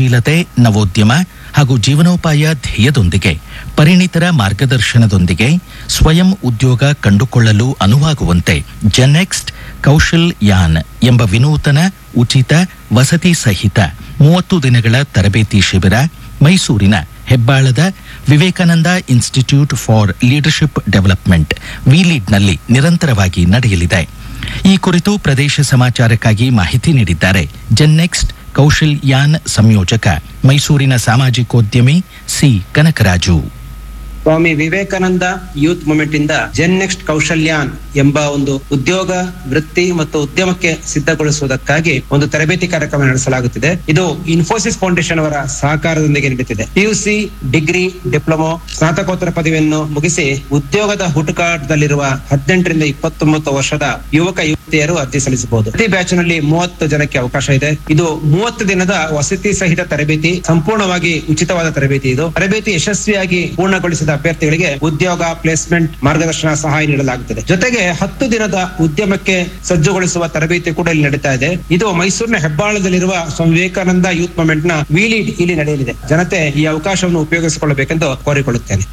ಸೃಜನಶೀಲತೆ ನವೋದ್ಯಮ ಹಾಗೂ ಜೀವನೋಪಾಯ ಧ್ಯೇಯದೊಂದಿಗೆ ಪರಿಣಿತರ ಮಾರ್ಗದರ್ಶನದೊಂದಿಗೆ ಸ್ವಯಂ ಉದ್ಯೋಗ ಕಂಡುಕೊಳ್ಳಲು ಅನುವಾಗುವಂತೆ ಜೆನೆಕ್ಸ್ಟ್ ಕೌಶಲ್ ಯಾನ್ ಎಂಬ ವಿನೂತನ ಉಚಿತ ವಸತಿ ಸಹಿತ ಮೂವತ್ತು ದಿನಗಳ ತರಬೇತಿ ಶಿಬಿರ ಮೈಸೂರಿನ ಹೆಬ್ಬಾಳದ Vivekananda institute for leadership development ವಿಲೀಡ್ನಲ್ಲಿ ನಿರಂತರವಾಗಿ ನಡೆಯಲಿದೆ ಈ ಕುರಿತು ಪ್ರದೇಶ ಸಮಾಚಾರಕ್ಕಾಗಿ ಮಾಹಿತಿ ನೀಡಿದ್ದಾರೆ ಜೆನ್ನೆಕ್ಸ್ಟ್ ಕೌಶಲ್ ಯಾನ್ ಸಂಯೋಜಕ ಮೈಸೂರಿನ ಸಾಮಾಜಿಕೋದ್ಯಮಿ C Kanakaraju Swami Vivekananda youth movement ಇಂದ ಜೆನ್ ನೆಕ್ಸ್ಟ್ ಕೌಶಲ್ಯಾನ್ ಎಂಬ ಒಂದು ಉದ್ಯೋಗ ವೃತ್ತಿ ಮತ್ತು ಉದ್ಯಮಕ್ಕೆ ಸಿದ್ಧಗೊಳಿಸುವುದಕ್ಕಾಗಿ ಒಂದು ತರಬೇತಿ ಕಾರ್ಯಕ್ರಮ ನಡೆಸಲಾಗುತ್ತಿದೆ ಇದು ಇನ್ಫೋಸಿಸ್ ಫೌಂಡೇಶನ್ ಅವರ ಸಹಕಾರದೊಂದಿಗೆ ನಡೀತಿದೆ ಪಿಯುಸಿ ಡಿಗ್ರಿ ಡಿಪ್ಲೊಮೊ ಸ್ನಾತಕೋತ್ತರ ಪದವಿಯನ್ನು ಮುಗಿಸಿ ಉದ್ಯೋಗದ ಹುಡುಕಾಟದಲ್ಲಿರುವ ಹದಿನೆಂಟರಿಂದ ಇಪ್ಪತ್ತೊಂಬತ್ತು ವರ್ಷದ ಯುವಕ ಯುವತಿಯರು ಅರ್ಜಿ ಸಲ್ಲಿಸಬಹುದು ಪ್ರತಿ ಬ್ಯಾಚ್ ನಲ್ಲಿ ಮೂವತ್ತು ಜನಕ್ಕೆ ಅವಕಾಶ ಇದೆ ಇದು ಮೂವತ್ತು ದಿನದ ವಸತಿ ಸಹಿತ ತರಬೇತಿ ಸಂಪೂರ್ಣವಾಗಿ ಉಚಿತವಾದ ತರಬೇತಿ ಇದು ತರಬೇತಿ ಯಶಸ್ವಿಯಾಗಿ ಪೂರ್ಣಗೊಳಿಸಿದ ಅಭ್ಯರ್ಥಿಗಳಿಗೆ ಉದ್ಯೋಗ ಪ್ಲೇಸ್ಮೆಂಟ್ ಮಾರ್ಗದರ್ಶನ ಸಹಾಯ ನೀಡಲಾಗುತ್ತದೆ ಜೊತೆಗೆ ಹತ್ತು ದಿನದ ಉದ್ಯಮಕ್ಕೆ ಸಜ್ಜುಗೊಳಿಸುವ ತರಬೇತಿ ಕೂಡ ಇಲ್ಲಿ ನಡೀತಾ ಇದೆ ಇದು ಮೈಸೂರಿನ ಹೆಬ್ಬಾಳದಲ್ಲಿರುವ ಸ್ವಾಮಿ ವಿವೇಕಾನಂದ ಯೂತ್ ಮೂವ್ಮೆಂಟ್ ನ ವಿಲೀಡ್ ಇಲ್ಲಿ ನಡೆಯಲಿದೆ ಜನತೆ ಈ ಅವಕಾಶವನ್ನು ಉಪಯೋಗಿಸಿಕೊಳ್ಳಬೇಕೆಂದು ಕೋರಿಕೊಳ್ಳುತ್ತೇನೆ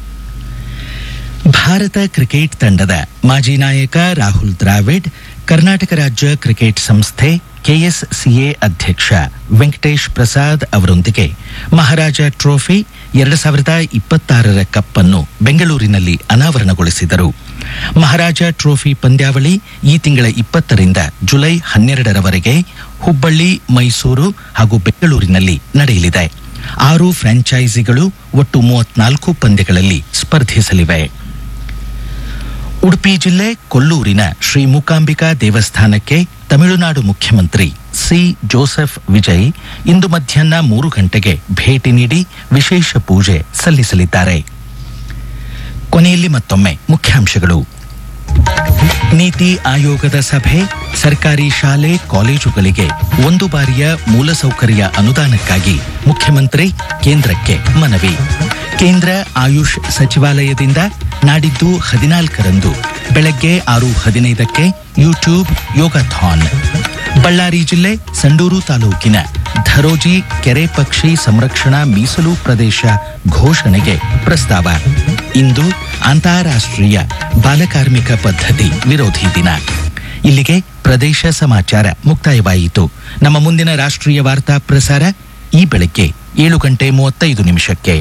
ಭಾರತ ಕ್ರಿಕೆಟ್ ತಂಡದ ಮಾಜಿ ನಾಯಕ ರಾಹುಲ್ ದ್ರಾವಿಡ್ ಕರ್ನಾಟಕ ರಾಜ್ಯ ಕ್ರಿಕೆಟ್ ಸಂಸ್ಥೆ ಕೆಎಸ್ಸಿಎ ಅಧ್ಯಕ್ಷ ವೆಂಕಟೇಶ್ ಪ್ರಸಾದ್ ಅವರೊಂದಿಗೆ ಮಹಾರಾಜ ಟ್ರೋಫಿ ಎರಡು ಸಾವಿರದ ಇಪ್ಪತ್ತಾರರ ಕಪ್ ಅನ್ನು ಬೆಂಗಳೂರಿನಲ್ಲಿ ಅನಾವರಣಗೊಳಿಸಿದರು ಮಹಾರಾಜ ಟ್ರೋಫಿ ಪಂದ್ಯಾವಳಿ ಈ ತಿಂಗಳ ಇಪ್ಪತ್ತರಿಂದ ಜುಲೈ ಹನ್ನೆರಡರವರೆಗೆ ಹುಬ್ಬಳ್ಳಿ ಮೈಸೂರು ಹಾಗೂ ಬೆಂಗಳೂರಿನಲ್ಲಿ ನಡೆಯಲಿದೆ ಆರು ಫ್ರಾಂಚೈಸಿಗಳು ಒಟ್ಟು ಮೂವತ್ನಾಲ್ಕು ಪಂದ್ಯಗಳಲ್ಲಿ ಸ್ಪರ್ಧಿಸಲಿವೆ ಉಡುಪಿ ಜಿಲ್ಲೆ ಕೊಲ್ಲೂರಿನ ಶ್ರೀ ಮೂಕಾಂಬಿಕಾ ದೇವಸ್ಥಾನಕ್ಕೆ ತಮಿಳುನಾಡು ಮುಖ್ಯಮಂತ್ರಿ ಸಿ ಜೋಸೆಫ್ ವಿಜಯ್ ಇಂದು ಮಧ್ಯಾಹ್ನ ಮೂರು ಗಂಟೆಗೆ ಭೇಟಿ ನೀಡಿ ವಿಶೇಷ ಪೂಜೆ ಸಲ್ಲಿಸಲಿದ್ದಾರೆ ಕೊನೆಯಲ್ಲಿ ಮತ್ತೊಮ್ಮೆ ಮುಖ್ಯಾಂಶಗಳು ನೀತಿ ಆಯೋಗದ ಸಭೆ ಸರ್ಕಾರಿ ಶಾಲೆ ಕಾಲೇಜುಗಳಿಗೆ ಒಂದು ಬಾರಿಯ ಮೂಲಸೌಕರ್ಯ ಅನುದಾನಕ್ಕಾಗಿ ಮುಖ್ಯಮಂತ್ರಿ ಕೇಂದ್ರಕ್ಕೆ ಮನವಿ ಕೇಂದ್ರ ಆಯುಷ್ ಸಚಿವಾಲಯದಿಂದ ನಾಡಿದ್ದು ಹದಿನಾಲ್ಕರಂದು ಬೆಳಗ್ಗೆ ಆರು ಹದಿನೈದಕ್ಕೆ ಯೂಟ್ಯೂಬ್ ಯೋಗಾಥಾನ್ ಬಳ್ಳಾರಿ ಜಿಲ್ಲೆ ಸಂಡೂರು ತಾಲೂಕಿನ ಧರೋಜಿ ಕೆರೆ ಪಕ್ಷಿ ಸಂರಕ್ಷಣಾ ಮೀಸಲು ಪ್ರದೇಶ ಘೋಷಣೆಗೆ ಪ್ರಸ್ತಾವ ಇಂದು ಅಂತಾರಾಷ್ಟ್ರೀಯ ಬಾಲಕಾರ್ಮಿಕ ಪದ್ಧತಿ ವಿರೋಧಿ ದಿನ ಇಲ್ಲಿಗೆ ಪ್ರದೇಶ ಸಮಾಚಾರ ಮುಕ್ತಾಯವಾಯಿತು ನಮ್ಮ ಮುಂದಿನ ರಾಷ್ಟ್ರೀಯ ವಾರ್ತಾ ಪ್ರಸಾರ ಈ ಬೆಳಗ್ಗೆ ಏಳು ಗಂಟೆ ಮೂವತ್ತೈದು ನಿಮಿಷಕ್ಕೆ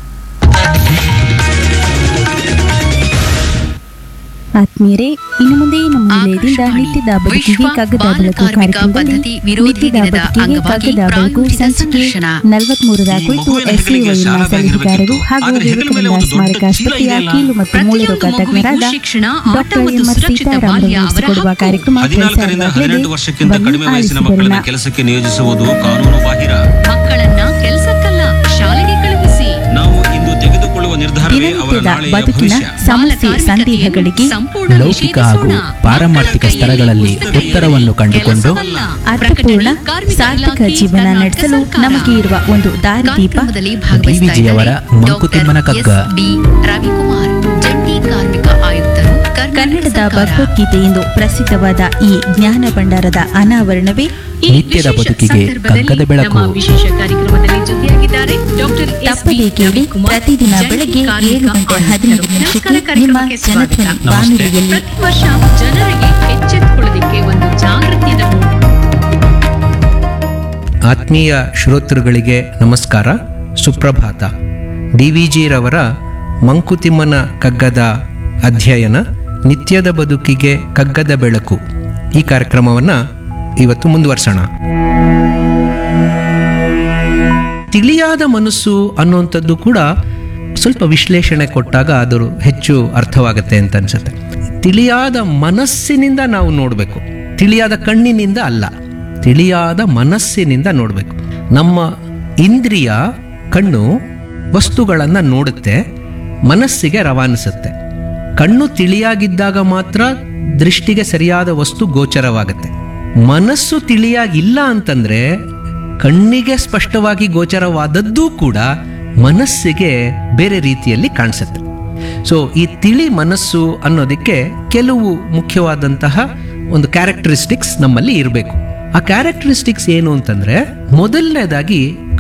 ಆತ್ಮೀಯರೇ ಇನ್ನು ಮುಂದೆ ನಮ್ಮ ನಿಲಯದಿಂದ ನಿತ್ಯದ ಬದುಕಿಗೆ ಕಗ್ಗದ ಬೆಳಕು ಕಾರ್ಯಕ್ರಮದಲ್ಲಿ ನಿತ್ಯದ ಬದುಕಿಗೆ ಕಗ್ಗದ ಬೆಳಕು ಸಂಚಿಕೆ ನಲವತ್ಮೂರರ ಕುರಿತು ಎಸ್ಎವೈನ ಸಲಹೆಗಾರರು ಹಾಗೂ ವಿವೇಕಾನಂದ ಸ್ಮಾರಕ ಆಸ್ಪತ್ರೆಯ ಕೀಲು ಮತ್ತು ಮೂಳೆ ರೋಗ ತಜ್ಞರಾದ ಡಾಕ್ಟರ್ ಎಂ ಆರ್ ಸೀತಾರಾಮ್ ನಡೆಸಿಕೊಡುವ ಕಾರ್ಯಕ್ರಮ ಹದಿನಾಲ್ಕರಿಂದ ಹದಿನೆಂಟು ವರ್ಷಕ್ಕಿಂತ ಕಡಿಮೆ ವಯಸ್ಸಿನ ಮಕ್ಕಳನ್ನ ಕೆಲಸಕ್ಕೆ ನಿಯೋಜಿಸುವುದು ಕಾನೂನು ಬಾಹಿರ ಮಕ್ಕಳನ್ನ ಕೆಲಸಕ್ಕಲ್ಲ ಶಾಲೆಗೆ ಕಳುಹಿಸಿ ನಾವು ಇಂದು ತೆಗೆದುಕೊಳ್ಳುವ ನಿರ್ಧಾರವೇ ಅವರ ದಿನನಿತ್ಯದ ನಾಳೆಯ ಬದುಕಿನ ಭವಿಷ್ಯ ಸಮಸ್ಯೆ ಸಂದೇಹಗಳಿಗೆ ಸಂಪೂರ್ಣ ಲೌಕಿಕ ಹಾಗೂ ನಿಷೇಧಿಸೋಣ. ಪಾರಮಾರ್ಥಿಕ ಮಕ್ಕಳ ಸ್ತರಗಳಲ್ಲಿ ಕೈಯಲ್ಲಿ ಉತ್ತರವನ್ನು ಕಂಡುಕೊಂಡು ಕೆಲಸವಲ್ಲ. ಅರ್ಥಪೂರ್ಣ ಪ್ರಕಟಣೆ, ಸಾರ್ಥಕ ಕಾರ್ಮಿಕ ಜೀವನ ಇಲಾಖೆ, ನಡೆಸಲು ಸರ್ಕಾರ. ನಮಗೆ ಇರುವ ಒಂದು ದಾರಿದೀಪ ಕಾರ್ಯಕ್ರಮದಲ್ಲಿ ಭಾಗವಹಿಸ್ತಾ ಡಿವಿಜಿಯವರ ಇದ್ದಾರೆ ಮಂಕುತಿಮ್ಮನ doctor Kagga. S B Ravikumar ಜಂಟಿ ಕಾರ್ಮಿಕ ಆಯುಕ್ತರು ಕರ್ನಾಟಕ ಕನ್ನಡದ ಸರ್ಕಾರ. ಭಗವದ್ಗೀತೆ ಎಂದು ಪ್ರಸಿದ್ಧವಾದ ಈ ಜ್ಞಾನ ಭಂಡಾರದ ಅನಾವರಣವೇ ಈ ನಿತ್ಯದ ವಿಶೇಷ ಬದುಕಿಗೆ ಸಂದರ್ಭದಲ್ಲಿ ಕಗ್ಗದ ಬೆಳಕು. ನಮ್ಮ ವಿಶೇಷ ಕಾರ್ಯಕ್ರಮದಲ್ಲಿ ಜೊತೆಯಾಗಿದ್ದಾರೆ ಡಾಕ್ಟರ್ ಎಸ್ ಬಿ ತಪ್ಪದೇ ಕೇಳಿ ರವಿಕುಮಾರ್, ಪ್ರತಿದಿನ ಜಂಟಿ ಬೆಳಗ್ಗೆ ಕಾರ್ಮಿಕ ಏಳು ಗಂಟೆ ಆಯುಕ್ತರು. ಹದಿನೈದು ನಮಸ್ಕಾರ ನಿಮಿಷಕ್ಕೆ ನಿಮ್ಮ ಕಾರ್ಯಕ್ರಮಕ್ಕೆ ಸ್ವಾಗತ. ಜನಧ್ವನಿ ಬಾನುಲಿಯಲ್ಲಿ ಪ್ರತಿ ವರ್ಷ ಜನರಿಗೆ ಎಚ್ಚೆತ್ತುಕೊಳ್ಳೋದಕ್ಕೆ ಒಂದು ಜಾಗೃತಿಯನ್ನು ಮೂಡಿಸುವ ಆತ್ಮೀಯ ಶ್ರೋತೃಗಳಿಗೆ ನಮಸ್ಕಾರ ಸುಪ್ರಭಾತ ಡಿ ವಿ ಜಿರವರ ಮಂಕುತಿಮ್ಮನ ಕಗ್ಗದ ಅಧ್ಯಯನ ನಿತ್ಯದ ಬದುಕಿಗೆ ಕಗ್ಗದ ಬೆಳಕು ಈ ಕಾರ್ಯಕ್ರಮವನ್ನು ಇವತ್ತು ಮುಂದುವರ್ಸೋಣ ತಿಳಿಯಾದ ಮನಸ್ಸು ಅನ್ನುವಂಥದ್ದು ಕೂಡ ಸ್ವಲ್ಪ ವಿಶ್ಲೇಷಣೆ ಕೊಟ್ಟಾಗ ಅದು ಹೆಚ್ಚು ಅರ್ಥವಾಗುತ್ತೆ ಅಂತ ಅನ್ಸುತ್ತೆ ತಿಳಿಯಾದ ಮನಸ್ಸಿನಿಂದ ನಾವು ನೋಡಬೇಕು ತಿಳಿಯಾದ ಕಣ್ಣಿನಿಂದ ಅಲ್ಲ ತಿಳಿಯಾದ ಮನಸ್ಸಿನಿಂದ ನೋಡಬೇಕು ನಮ್ಮ ಇಂದ್ರಿಯ ಕಣ್ಣು ವಸ್ತುಗಳನ್ನು ನೋಡುತ್ತೆ ಮನಸ್ಸಿಗೆ ರವಾನಿಸುತ್ತೆ ಕಣ್ಣು ತಿಳಿಯಾಗಿದ್ದಾಗ ಮಾತ್ರ ದೃಷ್ಟಿಗೆ ಸರಿಯಾದ ವಸ್ತು ಗೋಚರವಾಗುತ್ತೆ ಮನಸ್ಸು ತಿಳಿಯಾಗಿಲ್ಲ ಅಂತಂದ್ರೆ ಕಣ್ಣಿಗೆ ಸ್ಪಷ್ಟವಾಗಿ ಗೋಚರವಾದದ್ದೂ ಕೂಡ ಮನಸ್ಸಿಗೆ ಬೇರೆ ರೀತಿಯಲ್ಲಿ ಕಾಣಿಸುತ್ತೆ ಸೊ ಈ ತಿಳಿ ಮನಸ್ಸು ಅನ್ನೋದಕ್ಕೆ ಕೆಲವು ಮುಖ್ಯವಾದಂತಹ ಒಂದು ಕ್ಯಾರೆಕ್ಟರಿಸ್ಟಿಕ್ಸ್ ನಮ್ಮಲ್ಲಿ ಇರಬೇಕು ಆ ಕ್ಯಾರೆಕ್ಟರಿಸ್ಟಿಕ್ಸ್ ಏನು ಅಂತಂದ್ರೆ ಮೊದಲನೇದಾಗಿ